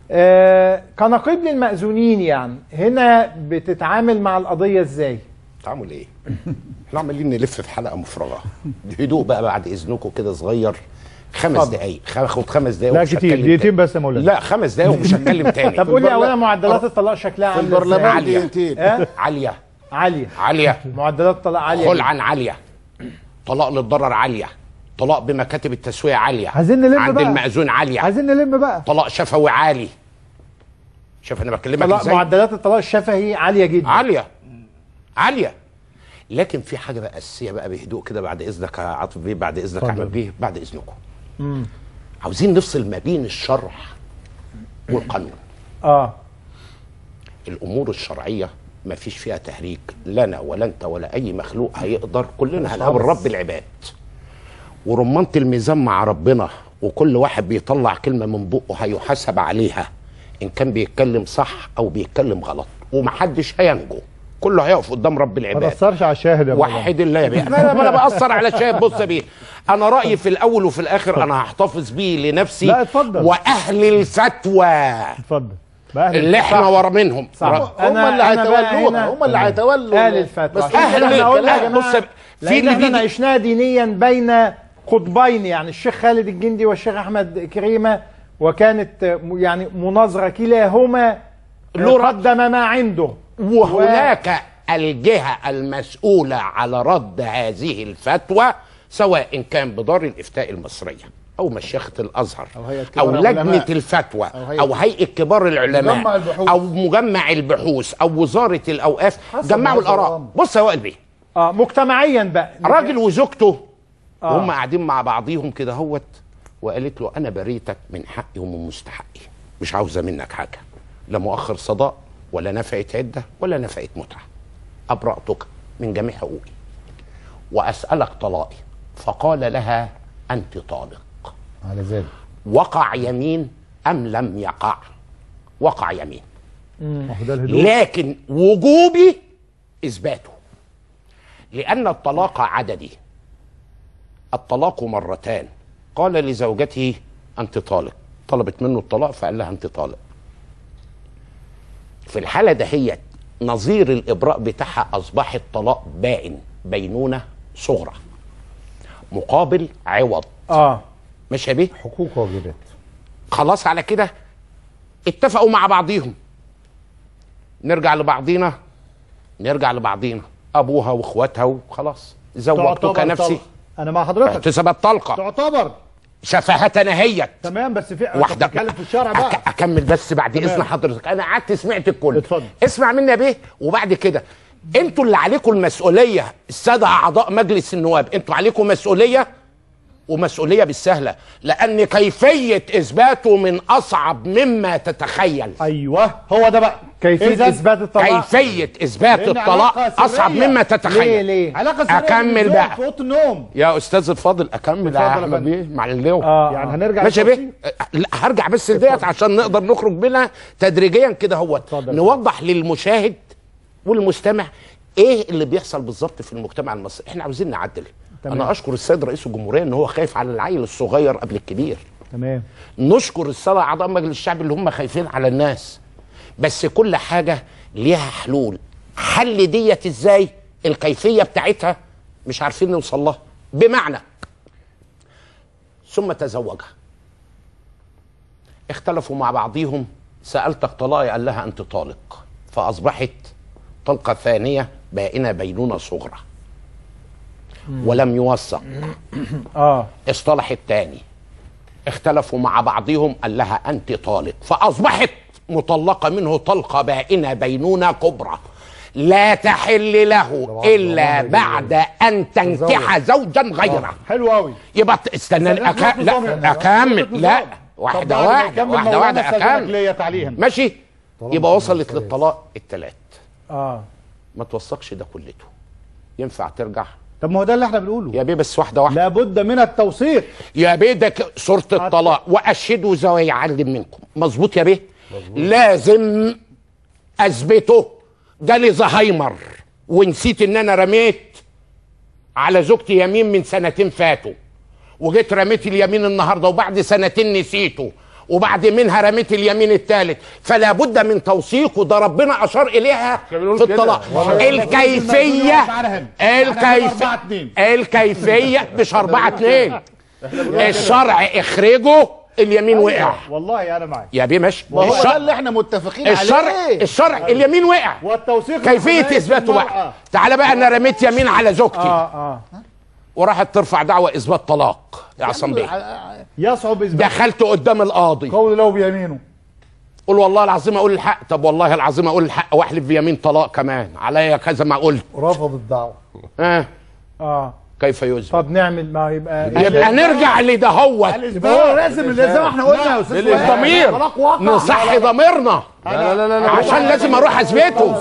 آه كنقيب للمأذونين يعني هنا بتتعامل مع القضيه ازاي تعمل ايه احنا عمالين نلف في حلقه مفرغه هدوء بقى بعد اذنكم كده صغير خمس اتفضل. دقايق هاخد خمس دقايق لا ومش كتير هتكلم دقيقتين تاني. بس يا مولانا لا خمس دقايق ومش هتكلم تاني طب قول لي البرلمان- اولا معدلات الطلاق شكلها في عامله ازاي البرلمان عالية. دقيقتين آه؟ عاليه عاليه عاليه معدلات الطلاق عاليه خلعا عاليه طلاق للضرر عاليه طلاق بمكاتب التسويه عاليه عايزين نلم عند بقى. المأذون عاليه عايزين نلم بقى طلاق شفوي عالي شوف انا بكلمك طلاق ازاي معدلات الطلاق الشفهي عاليه جدا عاليه عاليه لكن في حاجه بقى اساسيه بقى بهدوء كده بعد اذنك يا عاطف بيه بعد اذنك يا احمد بيه بعد اذنكم عاوزين نفصل ما بين الشرع والقانون اه الامور الشرعيه ما فيش فيها تهريج لنا ولا انت ولا اي مخلوق هيقدر كلنا هنقابل رب العباد ورمانة الميزان مع ربنا وكل واحد بيطلع كلمة من بقه هيحاسب عليها إن كان بيتكلم صح أو بيتكلم غلط ومحدش هينجو كله هيقف قدام رب ما العباد تأثرش على الشاهد يا مولانا وحد الله يا بيه انا انا باثر على شايف بص يا بيه انا رايي في الاول وفي الاخر انا هحتفظ بيه لنفسي لا، اتفضل. واهل الفتوى اتفضل بقى أهل اللي احنا ورا منهم صح. را- هم اللي أنا بقى هيتولوها هنا- هم اللي هيتولوا اهل الفتوى بس عشان أهل كده احنا قلنا يا الكلام. جماعه بص، في في اللي اللي احنا بيجي- عشناها دينيا بين قطبين يعني الشيخ خالد الجندي والشيخ احمد كريمه وكانت آه، يعني مناظره كلاهما له رأي. قدم ما عنده وهناك الجهة المسؤولة على رد هذه الفتوى سواء كان بدار الإفتاء المصرية أو مشيخة الأزهر أو هيئة كبار أو لجنة العلماء. الفتوى أو هيئة- أو هيئة كبار العلماء مجمع البحوث. أو مجمع البحوث أو وزارة الأوقاف حسب جمعوا هذا الآراء الأمر. بص يا وائل بيه اه مجتمعيا بقى راجل وزوجته آه. وهم قاعدين مع بعضيهم كده هوت وقالت له انا بريتك من حقي ومن مستحقي مش عاوزه منك حاجه لا مؤخر صداق ولا نفقه عده ولا نفقه متعه ابراتك من جميع حقوقي واسالك طلاقي فقال لها انت طالق على ذلك وقع يمين ام لم يقع وقع يمين ما هو ده الهدوء لكن وجوبي اثباته لان الطلاق عددي الطلاق مرتان قال لزوجته انت طالق طلبت منه الطلاق فقال لها انت طالق في الحاله دهيت نظير الابراء بتاعها اصبح الطلاق بائن بينونه صغرى مقابل عوض اه مش يا بيه حقوق واجبات خلاص على كده اتفقوا مع بعضيهم نرجع لبعضينا نرجع لبعضينا ابوها واخواتها وخلاص زوجتك تعتبر نفسي طلقة. انا مع حضرتك احتسبت طلقه تعتبر شفاهتنا هيت تمام بس في واحده بتتكلم في الشرع بقى أك- اكمل بس بعد تمام. اذن حضرتك انا قعدت سمعت الكل اتفضل. اسمع مني يا بيه وبعد كده انتوا اللي عليكم المسؤوليه الساده اعضاء مجلس النواب انتوا عليكم مسؤوليه ومسؤوليه بالسهله لان كيفيه اثباته من اصعب مما تتخيل ايوه هو ده بقى كيفيه إذن- اثبات الطلاق كيفيه اثبات لأن الطلاق علاقة اصعب سرية. مما ليه تتخيل ليه علاقه سرية أكمل بالنوم بقى. في اوضه النوم يا استاذ الفاضل اكمل اتفضل يا يا احمد فندم. بيه مع اللواء اه يعني هنرجع ماشي يا للتفصيل؟ بيه لا هرجع بس لديت عشان نقدر نخرج منها تدريجيا كده هو اتفضل. نوضح للمشاهد والمستمع ايه اللي بيحصل بالظبط في المجتمع المصري احنا عاوزين نعدل تمام. انا اشكر السيد رئيس الجمهوريه ان هو خايف على العيل الصغير قبل الكبير تمام نشكر السادة أعضاء مجلس الشعب اللي هم خايفين على الناس بس كل حاجة ليها حلول حل ديت ازاي الكيفية بتاعتها مش عارفين نوصل لها بمعنى ثم تزوجها اختلفوا مع بعضهم سألتك طلاقي قال لها أنت طالق فأصبحت طلقة ثانية بائنة بينونة صغرى ولم يوثق اه اصطلح الثاني اختلفوا مع بعضهم قال لها انت طالق فاصبحت مطلقه منه طلقه بائنه بينونه كبرى لا تحل له الا بعد ان تنكح زوجا غيره حلو قوي يبقى ت- استنى سلام أك... نظام. لا اكمل لا واحده واحده واحده واحده اكمل ليا تعليم ماشي يبقى وصلت للطلاق الثلاث اه ما توثقش ده كلته ينفع ترجع طب ما هو ده اللي احنا بنقوله يا بيه بس واحده واحده لابد من التوثيق يا بيه ده ك- صورة الطلاق وأشهدوا ذوي عدل منكم مظبوط يا بيه لازم أثبته جالي زهايمر ونسيت إن أنا رميت على زوجتي يمين من سنتين فاتوا وجيت رميت اليمين النهارده وبعد سنتين نسيته وبعد منها رميت اليمين الثالث فلا بد من توثيق وده ربنا اشار اليها بنقول في كده. الطلاق الكيفيه الكيفيه الكيفيه مش أربعة اتنين الشرع اخرجه اليمين وقع والله انا معاك يا بيه ماشي ما هو ده الشرع اللي احنا متفقين الشرع عليه الشرع اليمين وقع والتوثيق كيفيه الحماية اثباته المرأة. بقى تعالى بقى انا رميت يمين على زوجتي اه اه وراحت ترفع دعوى اثبات طلاق يا عصام بيه يصعب اثبات دخلت قدام القاضي قول له بيمينه قول والله العظيم اقول الحق طب والله العظيم اقول الحق واحلف بيمين طلاق كمان عليا كذا ما قلت رفض الدعوه اه اه كيف يثبت طب نعمل ما يبقى يبقى نرجع لدهوت هو لازم زي ما احنا قلنا يا استاذ وائل. الضمير طلاق واقع. نصحي ضميرنا لا لا لا لا عشان لازم اروح اثبته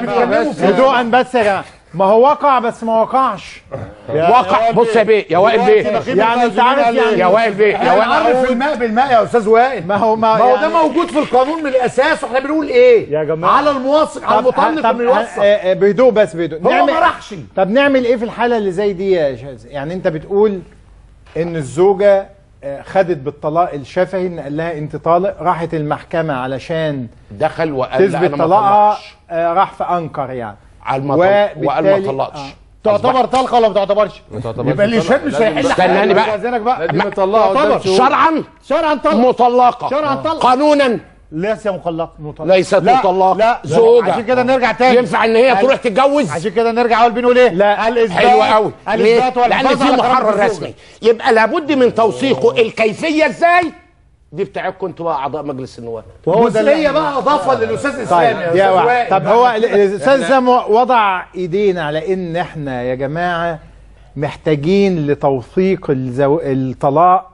هدوءا بس يا جماعه ما هو وقع بس ما وقعش واقع بص يا بيه يا وائل بيه يعني انت عارف يعني يا وائل بيه يا وائل عرف الماء بالماء يا استاذ وائل ما هو ما, ما هو يعني ده موجود في القانون من الاساس واحنا بنقول ايه يا جماعة. على الموثق على طب المطلق طب انه يوثق آه، آه، بهدوء بس بهدوء هو ما راحش طب نعمل ايه في الحاله اللي زي دي يا شاذ يعني انت بتقول ان الزوجه آه، خدت بالطلاق الشفهي ان قال لها انت طالق راحت المحكمه علشان دخل وقال لا تثبت انا ما طلاقها طلقش آه، راح في انكر يعني قال ما طلق- وقال ما وبالتالي- طلقش آه. تعتبر طلقه ولا ما تعتبرش يبقى اللي يشهد مش هيحل استناني بقى. استاذنك بقى لازم نطلعه قدام تعتبر. شهود. شرعا شرعا طلق مطلقه شرعا طلق. قانونا ليس مطلق ليست لا مطلقه لا زوجه عشان كده نرجع تاني ينفع ان هي تروح تتجوز عشان كده نرجع اول بنقول ايه لا. الاثبات حلو قوي ليه؟ الاثبات لان والحفاظ في على كرامة محرر الزوجة. رسمي يبقى لابد من توثيقه الكيفيه ازاي دي بتاعتكم انتوا بقى اعضاء مجلس النواب وهو ده جزئيه بقى اضافه للاستاذ اسلام طيب يا واحد. طب هو ال- الاستاذ اسلام وضع ايدينا على ان احنا يا جماعه محتاجين لتوثيق الزو... الطلاق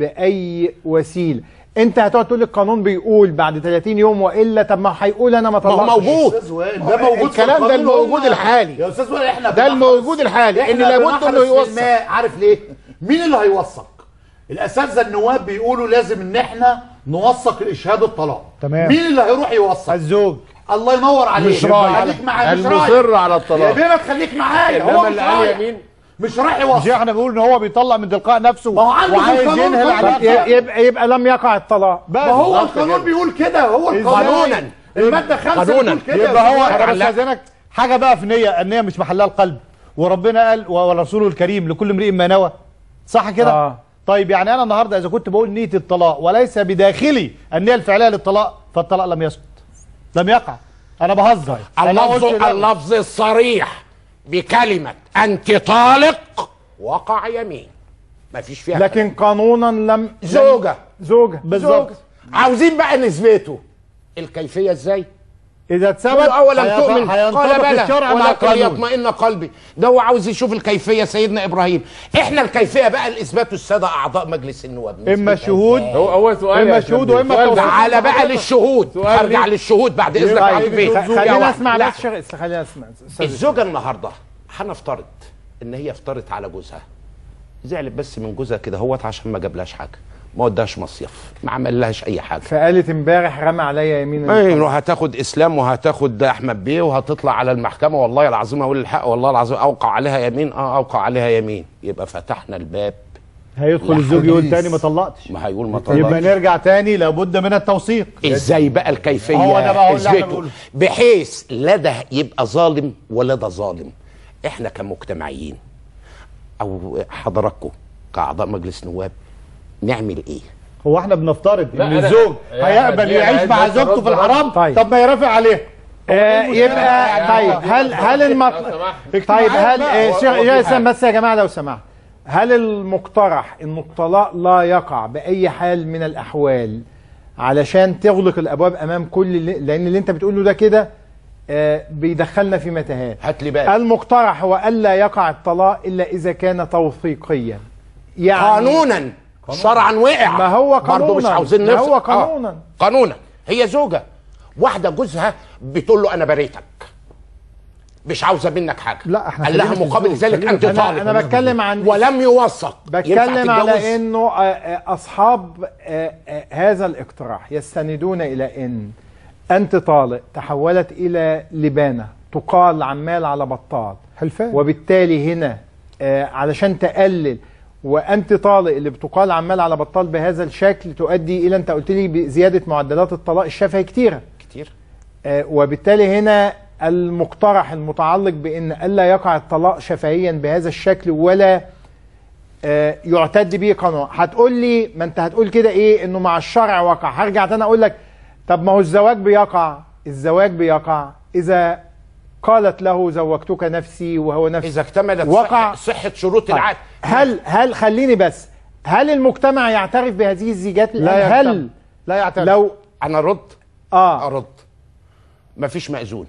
باي وسيله انت هتقعد تقول القانون بيقول بعد 30 يوم والا طب ما هيقول انا ما ما هو طلقتش موجود ده موجود في الكلام ده القانون الموجود وقلنا- الحالي. يا استاذ وائل احنا ده الموجود الحالي ان لابد انه يوثق عارف ليه مين اللي هيوثق الاساتذه النواب بيقولوا لازم ان احنا نوثق الاشهاد الطلاق تمام. مين اللي هيروح يوثق الزوج الله ينور عليك مش رايح. خليك معايا مش رايح المصر على يا الطلاق بيه ما تخليك معايا هو انما مش اللي قال رايح يمين مش رايح مش يوثق احنا بنقول ان هو بيطلق من تلقاء نفسه ما هو عنده في وعايز القانون ينهي قانون. العلاقه ي- يبقى يبقى لم يقع الطلاق بس ما هو بالظبط القانون كده. بيقول كده هو القانون قانونا. الماده خمسة قانونا. بتقول كده يبقى هو يا انا لا. بستاذنك حاجه بقى في نيه النيه مش محلها القلب وربنا قال ورسوله الكريم لكل امرئ ما نوى صح كده آه. طيب يعني انا النهارده اذا كنت بقول نيه الطلاق وليس بداخلي النيه الفعليه للطلاق فالطلاق لم يسقط لم يقع انا بهزر أنا اللفظ قلت لا. اللفظ الصريح بكلمه انت طالق وقع يمين ما فيش فيها لكن قانونا لم زوجه زوجه بالظبط عاوزين بقى نثبته الكيفيه ازاي اذا اتثبت قالوا اولم هيط- تؤمن هينطبق قال بلى الشرع مع ولكن القانون ليطمئن قلبي ده هو عاوز يشوف الكيفيه سيدنا ابراهيم احنا الكيفيه بقى الاثبات الساده اعضاء مجلس النواب اما نثبتها الشهود إزاي؟ هو هو سؤال إما يا شهود شباب. وإما سؤال توثيق. بقى. تعالى بقى للشهود سؤال ارجع ليك. للشهود بعد اذنك يا عبد البيه خ- خلينا يا اسمع لا. بس شغل خلينا اسمع أستاذ الزوجه النهارده هنفترض ان هي افترضت على جوزها زعلت بس من جوزها كده هوت عشان ما جابلهاش حاجه ما وداش مصيف ما عملهاش اي حاجه فقالت امبارح رمى عليا يمين ايوه هتاخد اسلام وهتاخد احمد بيه وهتطلع على المحكمه والله العظيم اقول الحق والله العظيم اوقع عليها يمين اه اوقع عليها يمين يبقى فتحنا الباب هيدخل الزوج يقول تاني ما طلقتش ما هيقول ما يبقى طلقش نرجع تاني لابد من التوثيق ازاي بقى الكيفيه هو ده بقى هو اللي احنا اثبته بنقوله. بحيث لا ده يبقى ظالم ولا ده ظالم احنا كمجتمعيين او حضراتكم كاعضاء مجلس نواب نعمل ايه هو احنا بنفترض لا، ان أنا- الزوج يا هيقبل أحمد، يا يعيش أحمد، مع بس زوجته رد- في الحرام طيب. طب ما يرافق عليه آه يبقى طيب هل هل المط... طيب هل آه، شيخ يا اسلام بس يا جماعه لو سمحت هل المقترح ان الطلاق لا يقع باي حال من الاحوال علشان تغلق الابواب امام كل اللي... لان اللي انت بتقوله ده كده آه بيدخلنا في متاهات هات لي بقى المقترح هو الا يقع الطلاق الا اذا كان توثيقيا يعني قانونا شرعا وقع ما هو برضه مش قانونا. عاوزين ما نفصل هو قانونا. آه. قانونا هي زوجه واحده جوزها بتقول له انا بريتك مش عاوزه منك حاجه لا، احنا قال لها خلينا في مقابل الزوج. ذلك خلينا انت انا طالب انا بتكلم عن ولم يوثق ينفع بتكلم تتجوز؟ على انه آه، آه، اصحاب آه، آه، هذا الاقتراح يستندون الى ان انت طالق تحولت الى لبانه تقال عمال على بطال حلفان وبالتالي هنا آه، علشان تقلل وانت طالق اللي بتقال عمال على بطال بهذا الشكل تؤدي الى انت قلت لي بزياده معدلات الطلاق الشفهي كتيره كتير آه، وبالتالي هنا المقترح المتعلق بان الا يقع الطلاق شفهيا بهذا الشكل ولا آه، يعتد به قانون هتقول لي ما انت هتقول كده ايه انه مع الشرع وقع هرجع تاني اقول لك طب ما هو الزواج بيقع الزواج بيقع اذا قالت له زوجتك نفسي وهو نفسي اذا اكتملت وقع- صحة, صحة شروط طيب، العقد هل هل خليني بس هل المجتمع يعترف بهذه الزيجات لا هل يعترف. لا يعترف لو انا ارد اه ارد مفيش مأذون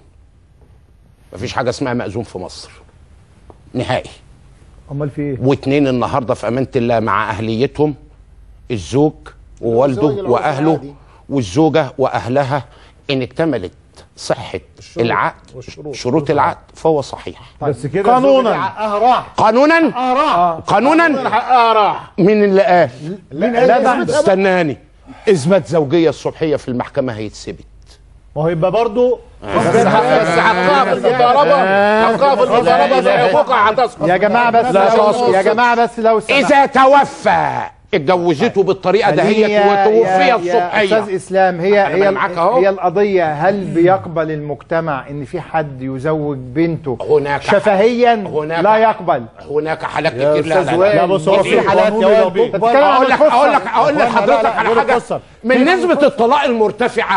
مفيش حاجه اسمها مأذون في مصر نهائي امال في ايه واتنين النهارده في امانه الله مع اهليتهم الزوج ووالده الزوج العرفي واهله العادي. والزوجه واهلها ان اكتملت صحه العقد والشروط. شروط العقد فهو صحيح بس كده قانوناً. الزوج حقها راح قانونا راح قانونا حقها راح مين اللي قال لا بعد استناني اثبات زوجيه الصبحيه في المحكمه هيتثبت ما هو يبقى برضه بس بس حقها في المضاربه حقها في المضاربه زي حقوقها هتسقط يا جماعه بس لا لو تسقط. يا جماعه بس لو سمحت. اذا توفى اتجوزته بالطريقه دهيت يا- وتوفي يا- يا استاذ الصبحيه اسلام هي أنا هي معاك أهو. هي القضيه هل بيقبل المجتمع ان في حد يزوج بنته هناك شفهيا هناك لا يقبل هناك حالات كتير لا لا لا لا بص هو في كتير. حالات يا والدي بتتكلم عن اقول لك القصة. اقول لك اقول لا، لا، لحضرتك لا، على غير حاجه القصة. من نسبه الطلاق المرتفعه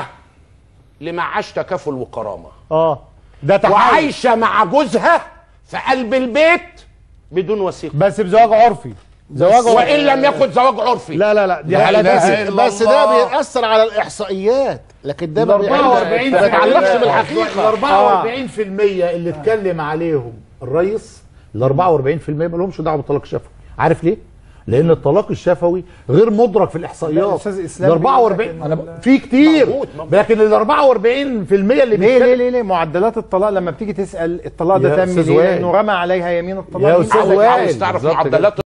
لمعاش تكافل وكرامه اه ده تحول وعايشه مع جوزها في قلب البيت بدون وثيقه بس بزواج عرفي زواج وان لم يكن زواج عرفي لا لا لا دي لا حالات بس, بس بس ده بيأثر على الإحصائيات لكن ده ما بي- 44 ما بيتعلقش بالحقيقة ال 44% اللي اتكلم عليهم الرئيس ال 44% ما لهمش دعوه بالطلاق الشفوي عارف ليه؟ لان الطلاق الشفوي غير مدرك في لا، الاحصائيات أستاذ إسلام ال 44 انا ب- في كتير مظبوط، مظبوط. لكن ال 44% اللي ليه ليه بيتكلم ليه ليه معدلات الطلاق لما بتيجي تسال الطلاق يا ده تم أستاذ ليه وائل. لانه رمى عليها يمين الطلاق يا مين أستاذ قال لك؟ وائل. عاوز تعرف بالظبط كده. معدلات